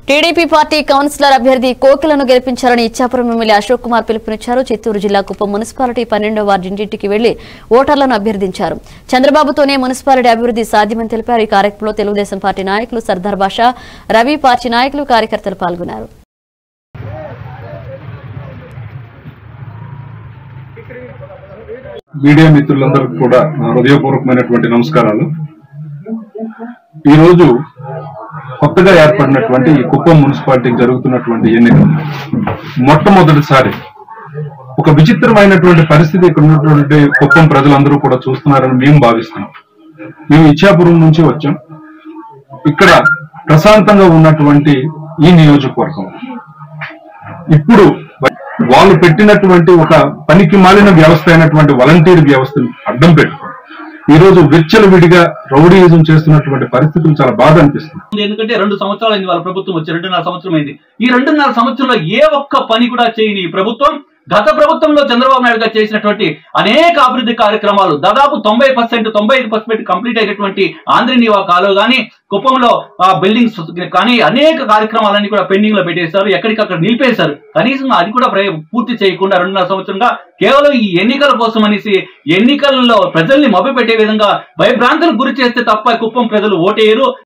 TDP party councillor అభ్యర్థి కోకిలను గెలిపించాలని Ichchapuram MLA Ashok Kumar పిలుపునిచ్చారు చిత్తూరు జిల్లా కుప్పం మున్సిపాలిటీ పన్నెండో వార్డు ఇంటింటికి వెళ్లి ఓటర్లను అభ్యర్థించారు చంద్రబాబుతోనే మున్సిపాలిటీ అభివృద్ధి సాధ్యమని తెలిపారు ఈ కార్యక్రమంలో తెలుగుదేశం పార్టీ నాయకులు సర్దార్ బాషా రవి పార్టీ నాయకులు కార్యకర్తలు పాల్గొన్నారు మీడియా మిత్రులందరికీ కూడా నా హృదయపూర్వకమైనటువంటి నమస్కారాలు ఈ రోజు కొత్తగా ఏర్పడినటువంటి ఈ కుప్పం మున్సిపాలిటీకి జరుగుతున్నటువంటి ఎన్నికలు మొట్టమొదటిసారి ఒక విచిత్రమైనటువంటి పరిస్థితి ఇక్కడ ఉన్నటువంటి కుప్పం ప్రజలందరూ కూడా చూస్తున్నారని మేము భావిస్తున్నాం మేము ఇచ్చాపురం నుంచి వచ్చాం ఇక్కడ ప్రశాంతంగా ఉన్నటువంటి ఈ నియోజకవర్గం ఇప్పుడు వాళ్ళు పెట్టినటువంటి ఒక పనికి మాలిన వ్యవస్థ అయినటువంటి వాలంటీర్ వ్యవస్థను అడ్డం పెట్టుకో ఈ రోజు విచ్చలు విడిగా రౌడీయిజం చేస్తున్నటువంటి పరిస్థితులు చాలా బాధ అనిపిస్తుంది ఉంది. ఎందుకంటే రెండు సంవత్సరాలు అయింది వాళ్ళ ప్రభుత్వం వచ్చి రెండున్నర సంవత్సరం అయింది ఈ రెండున్నర సంవత్సరంలో ఏ ఒక్క పని కూడా చేయని ఈ ప్రభుత్వం గత ప్రభుత్వంలో చంద్రబాబు నాయుడు గారు చేసినటువంటి అనేక అభివృద్ధి కార్యక్రమాలు దాదాపు తొంభై పర్సెంట్ తొంభై ఐదు పర్సెంట్ కంప్లీట్ అయినటువంటి ఆంధ్రనీవా కాలువ కానీ కుప్పంలో ఆ బిల్డింగ్స్ కానీ అనేక కార్యక్రమాలన్నీ కూడా పెండింగ్ లో పెట్టేశారు ఎక్కడికక్కడ నిలిపేశారు కనీసం అది కూడా ప్రయ- పూర్తి చేయకుండా రెండున్నర సంవత్సరంగా కేవలం ఈ ఎన్నికల కోసం అనేసి ఎన్నికల్లో ప్రజల్ని మభ్యపెట్టే విధంగా భయభ్రాంతులకు గురి చేస్తే తప్ప కుప్పం ప్రజలు ఓటేయరు